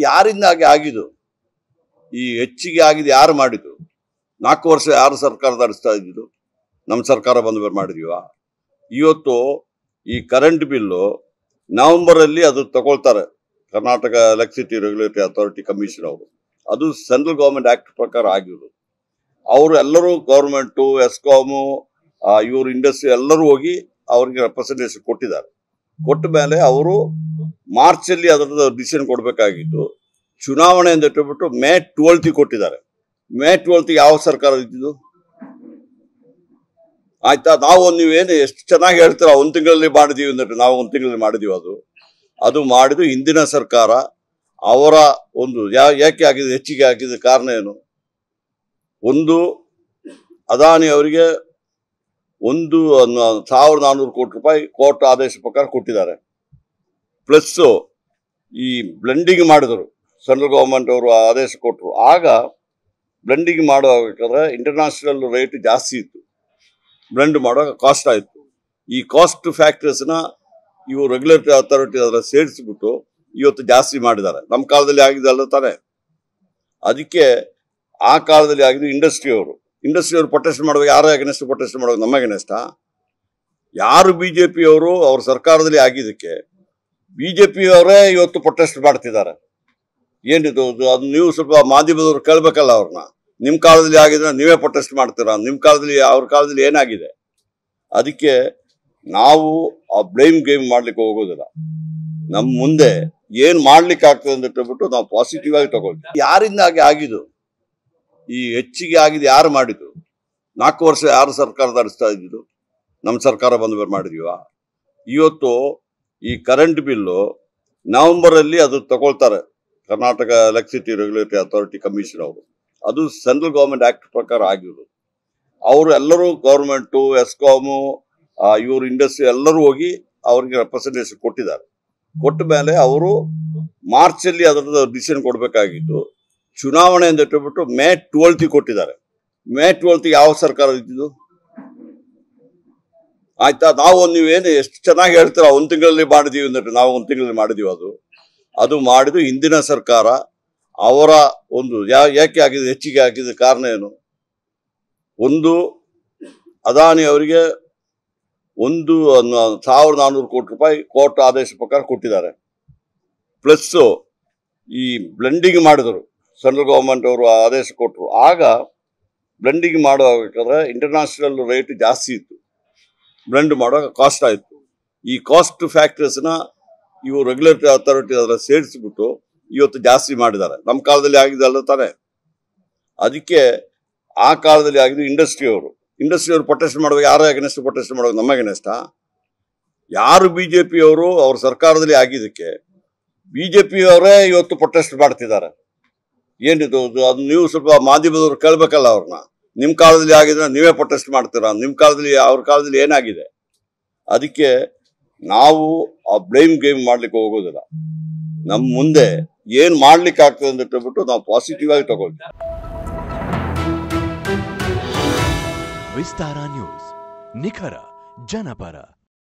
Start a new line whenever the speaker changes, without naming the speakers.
ಯಾರಿಂದಾಗಿ ಆಗಿದ್ದು ಈ ಹೆಚ್ಚಿಗೆ ಆಗಿದೆ ಯಾರು ಮಾಡಿದ್ದು ನಾಲ್ಕು ವರ್ಷ ಯಾರು ಸರ್ಕಾರ ನಡೆಸ್ತಾ ಇದ್ದಿದ್ದು ನಮ್ಮ ಸರ್ಕಾರ ಬಂದ ಮೇಲೆ ಮಾಡಿದೀವ ಇವತ್ತು ಈ ಕರೆಂಟ್ ಬಿಲ್ಲು ನವೆಂಬರಲ್ಲಿ ಅದು ತಗೊಳ್ತಾರೆ Karnataka electricity regulatory authority commission ಅವರು ಅದು ಸೆಂಟ್ರಲ್ ಗೌರ್ಮೆಂಟ್ ಆಕ್ಟ್ ಪ್ರಕಾರ ಆಗಿರೋದು ಅವರು ಎಲ್ಲರೂ ಗೌರ್ಮೆಂಟು ಎಸ್ಕಾಮು ಇವರು ಇಂಡಸ್ಟ್ರಿ ಎಲ್ಲರೂ ಹೋಗಿ ಅವರಿಗೆ ರೆಪ್ರೆಸೆಂಟೇಷನ್ ಕೊಟ್ಟಿದ್ದಾರೆ ಕೊಟ್ಟ ಮೇಲೆ ಅವರು ಮಾರ್ಚಲ್ಲಿ ಅದರದ್ದು ಡಿಸಿಷನ್ ಕೊಡಬೇಕಾಗಿತ್ತು ಚುನಾವಣೆ ಅಂತ ಇಟ್ಟುಬಿಟ್ಟು ಮೇ ಟ್ವೆಲ್ತ್ ಕೊಟ್ಟಿದ್ದಾರೆ ಮೇ ಟ್ವೆಲ್ತ್ ಯಾವ ಸರ್ಕಾರ ಇದ್ದಿದ್ದು ಆಯ್ತಾ ನಾವು ನೀವೇನು ಎಷ್ಟು ಚೆನ್ನಾಗಿ ಹೇಳ್ತೀರ ಒಂದು ತಿಂಗಳಲ್ಲಿ ಮಾಡಿದೀವಿ ಅಂದ್ಬಿಟ್ಟು ನಾವು ಒಂದು ತಿಂಗಳಲ್ಲಿ ಮಾಡಿದೀವಿ ಅದು ಅದು ಮಾಡಿದ್ದು ಹಿಂದಿನ ಸರ್ಕಾರ ಅವರ ಒಂದು ಯಾ ಯಾಕೆ ಆಗಿದೆ ಹೆಚ್ಚಿಗೆ ಆಗಿದೆ ಕಾರಣ ಏನು ಒಂದು ಅದಾನಿ ಅವರಿಗೆ ಒಂದು ನ- ಸಾವಿರದ ನಾನ್ನೂರು ಕೋಟಿ ರೂಪಾಯಿ ಕೋರ್ಟ್ ಆದೇಶ ಪ್ರಕಾರ ಕೊಟ್ಟಿದ್ದಾರೆ ಪ್ಲಸ್ ಈ ಬ್ಲೆಂಡಿಂಗ್ ಮಾಡಿದರು ಸೆಂಟ್ರಲ್ ಗೌರ್ಮೆಂಟ್ ಅವರು ಆದೇಶ ಕೊಟ್ಟರು ಆಗ ಬ್ಲೆಂಡಿಂಗ್ ಮಾಡಬೇಕಾದ್ರೆ ಇಂಟರ್ನ್ಯಾಷನಲ್ ರೇಟ್ ಜಾಸ್ತಿ ಇತ್ತು ಬ್ಲೆಂಡ್ ಮಾಡೋ ಕಾಸ್ಟ್ ಆಯಿತು ಈ ಕಾಸ್ಟ್ ಫ್ಯಾಕ್ಟರ್ಸ್ನ ಇವು ರೆಗ್ಯುಲೇಟರಿ ಅಥಾರಿಟಿ ಅದರ ಸೇರಿಸ್ಬಿಟ್ಟು ಇವತ್ತು ಜಾಸ್ತಿ ಮಾಡಿದ್ದಾರೆ ನಮ್ಮ ಕಾಲದಲ್ಲಿ ಆಗಿದ್ದಲ್ಲ ತಾನೆ ಅದಕ್ಕೆ ಆ ಕಾಲದಲ್ಲಿ ಆಗಿದ್ದು ಇಂಡಸ್ಟ್ರಿ ಅವರು ಇಂಡಸ್ಟ್ರಿ ಅವರು ಪ್ರೊಟೆಸ್ಟ್ ಮಾಡುವಾಗ ಯಾರು ಅಗೇನೆಸ್ಟ್ ಪ್ರೊಟೆಸ್ಟ್ ಮಾಡುವಾಗ ನಮ್ಮ ಅಗೇನೆಸ್ಟ ಯಾರು ಬಿಜೆಪಿ ಅವರು ಅವ್ರ ಸರ್ಕಾರದಲ್ಲಿ ಆಗಿದ್ದಕ್ಕೆ ಬಿಜೆಪಿ ಅವರೇ ಇವತ್ತು ಪ್ರೊಟೆಸ್ಟ್ ಮಾಡ್ತಿದ್ದಾರೆ ಏನಿದು ಅದು ಅದು ನೀವು ಸ್ವಲ್ಪ ಮಾಧ್ಯಮದವ್ರು ಕೇಳ್ಬೇಕಲ್ಲ ಅವ್ರನ್ನ ನಿಮ್ಮ ಕಾಲದಲ್ಲಿ ಆಗಿದ್ರೆ ನೀವೇ ಪ್ರೊಟೆಸ್ಟ್ ಮಾಡ್ತೀರಾ ನಿಮ್ಮ ಕಾಲದಲ್ಲಿ ಅವ್ರ ಕಾಲದಲ್ಲಿ ಏನಾಗಿದೆ ಅದಕ್ಕೆ ನಾವು ಆ ಬ್ಲೇಮ್ ಗೇಮ್ ಮಾಡ್ಲಿಕ್ಕೆ ಹೋಗೋದಿಲ್ಲ ನಮ್ಮ ಮುಂದೆ ಏನ್ ಮಾಡ್ಲಿಕ್ಕೆ ಆಗ್ತದೆ ಅಂತ ಹೇಳ್ಬಿಟ್ಟು ನಾವು ಪಾಸಿಟಿವ್ ಆಗಿ ತಗೊಳ್ತೀವಿ ಯಾರಿಂದಾಗಿ ಆಗಿದ್ದು ಈ ಹೆಚ್ಚಿಗೆ ಆಗಿದೆ ಯಾರು ಮಾಡಿದ್ದು ನಾಲ್ಕು ವರ್ಷ ಯಾರು ಸರ್ಕಾರ ನಡೆಸ್ತಾ ಇದ್ದಿದ್ದು ನಮ್ಮ ಸರ್ಕಾರ ಬಂದ ಮೇಲೆ ಮಾಡಿದೀವ ಇವತ್ತು ಈ ಕರೆಂಟ್ ಬಿಲ್ಲು ನವೆಂಬರಲ್ಲಿ ಅದು ತಗೊಳ್ತಾರೆ Karnataka electricity regulatory authority commission ಅವರು ಅದು ಸೆಂಟ್ರಲ್ ಗೌರ್ಮೆಂಟ್ ಆಕ್ಟ್ ಪ್ರಕಾರ ಆಗಿರೋದು ಅವರು ಎಲ್ಲರೂ ಗೌರ್ಮೆಂಟು ಎಸ್ಕಾಮು ಇವರು ಇಂಡಸ್ಟ್ರಿ ಎಲ್ಲರೂ ಹೋಗಿ ಅವರಿಗೆ ರೆಪ್ರೆಸೆಂಟೇಷನ್ ಕೊಟ್ಟಿದ್ದಾರೆ ಕೊಟ್ಟ ಮೇಲೆ ಅವರು ಮಾರ್ಚಲ್ಲಿ ಅದರದ್ದು ಡಿಸಿಷನ್ ಕೊಡಬೇಕಾಗಿತ್ತು ಚುನಾವಣೆ ಅಂತ ಇಟ್ಟುಬಿಟ್ಟು ಮೇ ಟ್ವೆಲ್ತ್ ಕೊಟ್ಟಿದ್ದಾರೆ ಮೇ ಟ್ವೆಲ್ತ್ ಯಾವ ಸರ್ಕಾರ ಇದ್ದಿದ್ದು ಆಯ್ತಾ ನಾವು ನೀವೇನು ಎಷ್ಟು ಚೆನ್ನಾಗಿ ಹೇಳ್ತೀರ ಒಂದು ತಿಂಗಳಲ್ಲಿ ಮಾಡಿದೀವಿ ಅಂದ್ಬಿಟ್ಟು ನಾವು ಒಂದು ತಿಂಗಳಲ್ಲಿ ಮಾಡಿದೀವಿ ಅದು ಅದು ಮಾಡಿದ್ದು ಹಿಂದಿನ ಸರ್ಕಾರ ಅವರ ಒಂದು ಯಾ ಯಾಕೆ ಆಗಿದೆ ಹೆಚ್ಚಿಗೆ ಆಗಿದೆ ಕಾರಣ ಏನು ಒಂದು ಅದಾನಿ ಅವರಿಗೆ ಒಂದು ನ- ಸಾವಿರದ ನಾನ್ನೂರು ಕೋಟಿ ರೂಪಾಯಿ ಕೋರ್ಟ್ ಆದೇಶ ಪ್ರಕಾರ ಕೊಟ್ಟಿದ್ದಾರೆ ಪ್ಲಸ್ ಈ ಬ್ಲೆಂಡಿಂಗ್ ಮಾಡಿದರು ಸೆಂಟ್ರಲ್ ಗೌರ್ಮೆಂಟ್ ಅವರು ಆದೇಶ ಕೊಟ್ಟರು ಆಗ ಬ್ಲೆಂಡಿಂಗ್ ಮಾಡಬೇಕಾದ್ರೆ ಇಂಟರ್ನ್ಯಾಷನಲ್ ರೇಟ್ ಜಾಸ್ತಿ ಇತ್ತು ಬ್ಲೆಂಡ್ ಮಾಡೋ ಕಾಸ್ಟ್ ಆಯಿತು ಈ ಕಾಸ್ಟ್ ಫ್ಯಾಕ್ಟರ್ಸ್ನ ಇವು ರೆಗ್ಯುಲೇಟರಿ ಅಥಾರಿಟಿ ಅದರ ಸೇರಿಸ್ಬಿಟ್ಟು ಇವತ್ತು ಜಾಸ್ತಿ ಮಾಡಿದ್ದಾರೆ ನಮ್ಮ ಕಾಲದಲ್ಲಿ ಆಗಿದ್ದಲ್ಲ ತಾನೆ ಅದಕ್ಕೆ ಆ ಕಾಲದಲ್ಲಿ ಆಗಿದ್ದು ಇಂಡಸ್ಟ್ರಿ ಅವರು ಇಂಡಸ್ಟ್ರಿ ಅವರು ಪ್ರೊಟೆಸ್ಟ್ ಮಾಡುವಾಗ ಯಾರು ಅಗೇನೆಸ್ಟ್ ಪ್ರೊಟೆಸ್ಟ್ ಮಾಡುವಾಗ ನಮ್ಮ ಅಗೇನೆಸ್ಟ ಯಾರು ಬಿಜೆಪಿ ಅವರು ಅವ್ರ ಸರ್ಕಾರದಲ್ಲಿ ಆಗಿದ್ದಕ್ಕೆ ಬಿಜೆಪಿ ಅವರೇ ಇವತ್ತು ಪ್ರೊಟೆಸ್ಟ್ ಮಾಡ್ತಿದ್ದಾರೆ ಏನಿದು ಅದು ಅದು ನೀವು ಸ್ವಲ್ಪ ಮಾಧ್ಯಮದವ್ರು ಕೇಳ್ಬೇಕಲ್ಲ ಅವ್ರನ್ನ ನಿಮ್ಮ ಕಾಲದಲ್ಲಿ ಆಗಿದ್ರೆ ನೀವೇ ಪ್ರೊಟೆಸ್ಟ್ ಮಾಡ್ತೀರಾ ನಿಮ್ಮ ಕಾಲದಲ್ಲಿ ಅವ್ರ ಕಾಲದಲ್ಲಿ ಏನಾಗಿದೆ ಅದಕ್ಕೆ ನಾವು ಆ ಬ್ಲೇಮ್ ಗೇಮ್ ಮಾಡ್ಲಿಕ್ಕೆ ಹೋಗೋದಿಲ್ಲ ನಮ್ಮ ಮುಂದೆ ಏನ್ ಮಾಡ್ಲಿಕ್ಕೆ ಆಗ್ತದೆ ಅಂತ ಹೇಳ್ಬಿಟ್ಟು ನಾವು ಪಾಸಿಟಿವ್ ಆಗಿ ತಗೊಳ್ತೀವಿ
ವಿಸ್ತಾರ ನ್ಯೂಸ್ ನಿಖರ ಜನಪರ